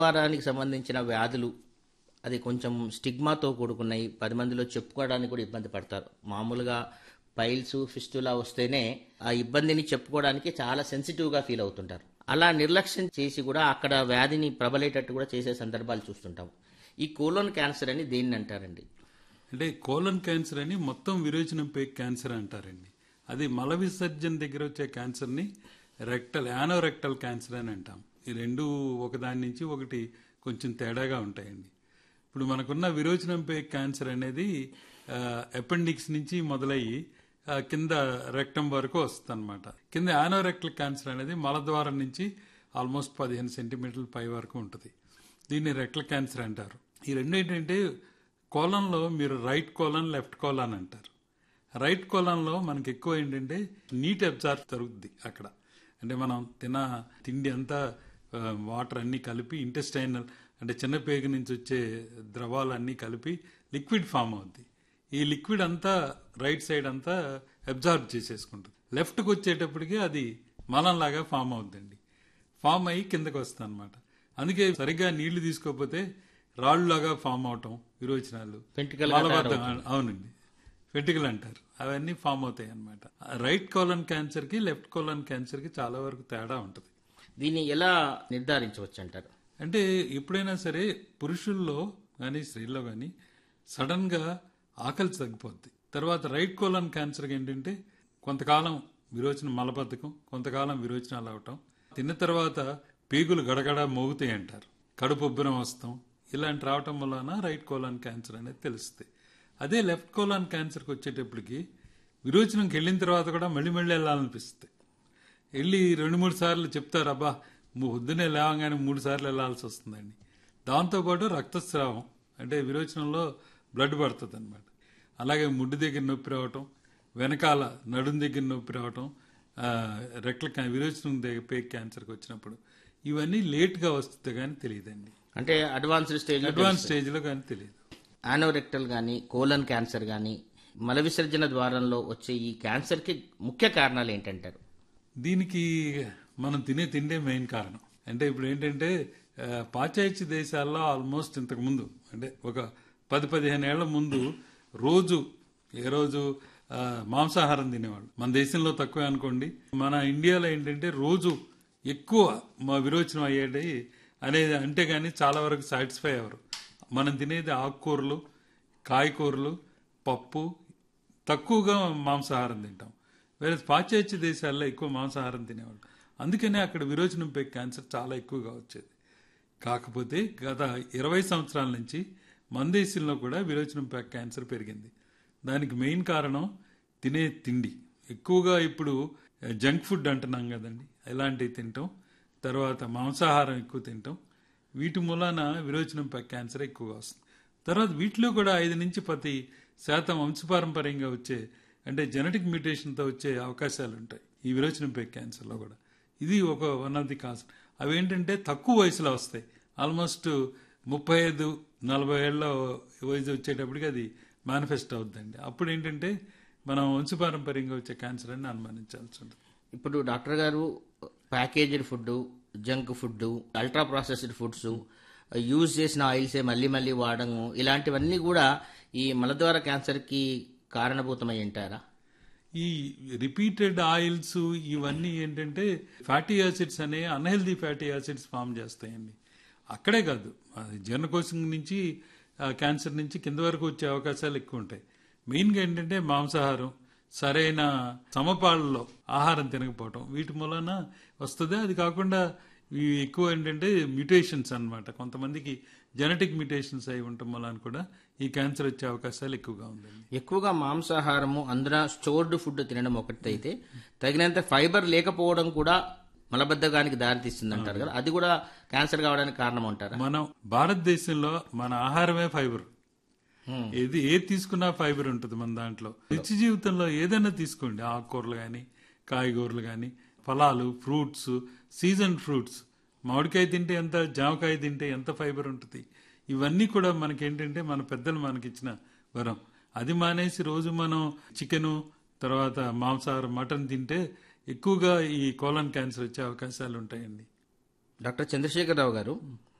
వారానికి సంబంధించిన వ్యాధులు అది కొంచెం స్టిగ్మాతో కూడుకున్నాయి పది మందిలో చెప్పుకోవడానికి కూడా ఇబ్బంది పడతారు మామూలుగా పైల్స్ ఫిస్టులా వస్తేనే ఆ ఇబ్బందిని చెప్పుకోవడానికి చాలా సెన్సిటివ్గా ఫీల్ అవుతుంటారు అలా నిర్లక్ష్యం చేసి కూడా అక్కడ వ్యాధిని ప్రబలేటట్టు కూడా చేసే సందర్భాలు చూస్తుంటాం ఈ కోలోన్ క్యాన్సర్ అని దేన్ని అంటారండి అంటే కోలన్ క్యాన్సర్ అని మొత్తం విరోచనం పేక్ క్యాన్సర్ అంటారండి అది మల విసర్జన దగ్గర వచ్చే క్యాన్సర్ని రెక్టల్ యానోరెక్టల్ క్యాన్సర్ అని అంటాం ఈ రెండు ఒకదాని నుంచి ఒకటి కొంచెం తేడాగా ఉంటాయండి ఇప్పుడు మనకున్న విరోచనం పేక్ క్యాన్సర్ అనేది అపెండిక్స్ నుంచి మొదలయ్యి ఆ, కింద రెక్టం వరకు వస్తుంది అనమాట కింద యానోరెక్టల్ క్యాన్సర్ అనేది మలద్వారం నుంచి ఆల్మోస్ట్ పదిహేను సెంటీమీటర్ల పై వరకు ఉంటుంది దీన్ని రెక్టల్ క్యాన్సర్ అంటారు ఈ రెండు ఏంటంటే కోలంలో మీరు రైట్ కోలన్ లెఫ్ట్ కోలన్ అంటారు రైట్ కోలంలో మనకి ఎక్కువ ఏంటంటే నీట్ అబ్జార్బ్ జరుగుద్ది అక్కడ అంటే మనం తిన్న తిండి అంతా వాటర్ అన్నీ కలిపి ఇంటెస్టైనల్ అంటే చిన్న పేగు నుంచి వచ్చే ద్రవాలు అన్నీ కలిపి లిక్విడ్ ఫామ్ అవుద్ది ఈ లిక్విడ్ అంతా రైట్ సైడ్ అంతా అబ్జార్బ్ చేసేసుకుంటుంది లెఫ్ట్కి వచ్చేటప్పటికి అది మలంలాగా ఫామ్ అవుద్దండి ఫామ్ అయ్యి కిందకు వస్తుంది అనమాట అందుకే సరిగ్గా నీళ్లు తీసుకోకపోతే రాళ్ళలాగా ఫామ్ అవటం విరోచనాలు వెంట్రుకలుగా మలబద్ధకం అవునండి వెంట్రుకలు అంటారు అవన్నీ ఫామ్ అవుతాయి అనమాట రైట్ కోలన్ క్యాన్సర్ కి లెఫ్ట్ కోలన్ క్యాన్సర్ కి చాలా వరకు తేడా ఉంటుంది దీన్ని ఎలా నిర్ధారించవచ్చు అంటారు అంటే ఎప్పుడైనా సరే పురుషుల్లో కానీ స్త్రీల్లో కానీ సడన్ గా ఆకలి తగ్గిపోద్ది తర్వాత రైట్ కోలన్ క్యాన్సర్ ఏంటంటే కొంతకాలం విరోచన మలబద్ధకం కొంతకాలం విరోచనాలు అవటం తిన్న తర్వాత పేగులు గడగడ మోగుతాయి అంటారు కడుపు ఉబ్బరం వస్తాం ఇలాంటి రావటం వలన రైట్ కోలాన్ క్యాన్సర్ అనేది తెలుస్తుంది అదే లెఫ్ట్ కోలాన్ క్యాన్సర్కి వచ్చేటప్పటికి విరోచనంకి వెళ్ళిన తర్వాత కూడా మళ్ళీ మళ్ళీ వెళ్ళాలనిపిస్తుంది వెళ్ళి రెండు మూడు సార్లు చెప్తారు అబ్బా ము- పొద్దున్నే లేవగానే మూడు సార్లు వెళ్ళాల్సి వస్తుందండి దాంతోపాటు రక్తస్రావం అంటే విరోచనంలో బ్లడ్ పడుతుంది అనమాట అలాగే ముడ్డు దగ్గర నొప్పి రావటం వెనకాల నడుం దగ్గర నొప్పి రావటం ఆ, రెక్కల క్యా- విరోచనం దగ్గర పేక్ క్యాన్సర్కి వచ్చినప్పుడు ఇవన్నీ లేట్గా వస్తుంది కానీ తెలియదండి అంటే అడ్వాన్స్డ్ స్టేజ్ అడ్వాన్స్ స్టేజ్లో కానీ తెలియదు ఆనోరెక్టల్ కానీ కోలన్ క్యాన్సర్ కానీ మల విసర్జన ద్వారంలో వచ్చే ఈ క్యాన్సర్కి ముఖ్య కారణాలు ఏంటంటారు దీనికి మనం తినే తిండే మెయిన్ కారణం అంటే ఇప్పుడు ఏంటంటే ఆ, పాశ్చాత్య దేశాల్లో ఆల్మోస్ట్ ఇంతకు ముందు అంటే ఒక పది పదిహేను ఏళ్ల ముందు రోజు ఏ రోజు ఆ, మాంసాహారం తినేవాళ్ళు మన దేశంలో తక్కువే అనుకోండి మన ఇండియాలో ఏంటంటే రోజు ఎక్కువ మా విరోచనం అయ్యేది అనేది అంటే కానీ చాలా వరకు సాటిస్ఫై అవ్వరు మనం తినేది ఆకుకూరలు కాయకూరలు పప్పు తక్కువగా మాంసాహారం తింటాం వేరే పాశ్చాత్య దేశాల్లో ఎక్కువ మాంసాహారం తినేవాళ్ళు అందుకనే అక్కడ విరోచనంపై క్యాన్సర్ చాలా ఎక్కువగా వచ్చేది కాకపోతే గత ఇరవై సంవత్సరాల నుంచి మన దేశంలో కూడా విరోచనంపై క్యాన్సర్ పెరిగింది దానికి మెయిన్ కారణం తినే తిండి ఎక్కువగా ఇప్పుడు జంక్ ఫుడ్ అంటున్నాం కదండి ఇలాంటివి తింటాం తర్వాత మాంసాహారం ఎక్కువ తింటాం వీటి మూలాన విరోచనంపై క్యాన్సర్ ఎక్కువగా వస్తుంది తర్వాత వీటిలో కూడా ఐదు నుంచి పది శాతం వంశపారంపర్యంగా వచ్చే అంటే జెనెటిక్ మ్యూటేషన్తో వచ్చే అవకాశాలు ఉంటాయి ఈ విరోచనంపై క్యాన్సర్లో కూడా ఇది ఒక వన్ ఆఫ్ ది కాజ్ అవి ఏంటంటే తక్కువ వయసులో వస్తాయి ఆల్మోస్ట్ ముప్పై ఐదు నలభై ఏళ్ళ వయసు వచ్చేటప్పటికి అది మేనిఫెస్ట్ అవుతుందండి అప్పుడు ఏంటంటే మనం వంశపారంపర్యంగా వచ్చే క్యాన్సర్ అని అనుమానించాల్సి ఉంటుంది ఇప్పుడు doctor garu packaged food junk food ultra processed foods use చేసిన ఆయిల్సే మళ్ళీ మళ్ళీ వాడము ఇలాంటివన్నీ కూడా ఈ మలద్వార క్యాన్సర్కి కారణభూతమై ఉంటారా ఈ రిపీటెడ్ ఆయిల్స్ ఇవన్నీ ఏంటంటే ఫ్యాటీ యాసిడ్స్ అనే అన్హెల్దీ ఫ్యాటీ యాసిడ్స్ ఫామ్ చేస్తాయండి అక్కడే కాదు అది జీర్ణకోశం నుంచి ఆ, క్యాన్సర్ నుంచి కింద వరకు వచ్చే అవకాశాలు ఎక్కువ ఉంటాయి మెయిన్గా ఏంటంటే మాంసాహారం సరైన సమపాళ్ళలో ఆహారం తినకపోవటం వీటి మూలన వస్తుంది అది కాకుండా ఇవి ఎక్కువ ఏంటంటే మ్యూటేషన్స్ అన్నమాట కొంతమందికి జెనెటిక్ మ్యూటేషన్స్ అయి ఉండటం వలన కూడా ఈ క్యాన్సర్ వచ్చే అవకాశాలు ఎక్కువగా ఉందండి ఎక్కువగా మాంసాహారము అందున స్టోర్డ్ ఫుడ్ తినడం ఒకటి అయితే తగినంత ఫైబర్ లేకపోవడం కూడా మలబద్ధకానికి దారితీస్తుంది అంటారు కదా అది కూడా క్యాన్సర్ కావడానికి కారణం అంటారా మనం భారతదేశంలో మన ఆహారమే ఫైబర్ Hmm. ఏది ఏది తీసుకున్నా ఫైబర్ ఉంటుంది మన దాంట్లో నిత్య జీవితంలో ఏదైనా తీసుకోండి ఆకుకూరలు కానీ కాయగూరలు కానీ ఫలాలు ఫ్రూట్స్ సీజన్ ఫ్రూట్స్ మామిడికాయ తింటే ఎంత జామకాయ తింటే ఎంత ఫైబర్ ఉంటుంది ఇవన్నీ కూడా మనకేంటంటే మన పెద్దలు మనకిచ్చిన వరం అది మానేసి రోజు మనం చికెను తర్వాత మాంసాహారం మటన్ తింటే ఎక్కువగా ఈ కోలన్ క్యాన్సర్ వచ్చే అవకాశాలు ఉంటాయండి డాక్టర్ చంద్రశేఖరరావు గారు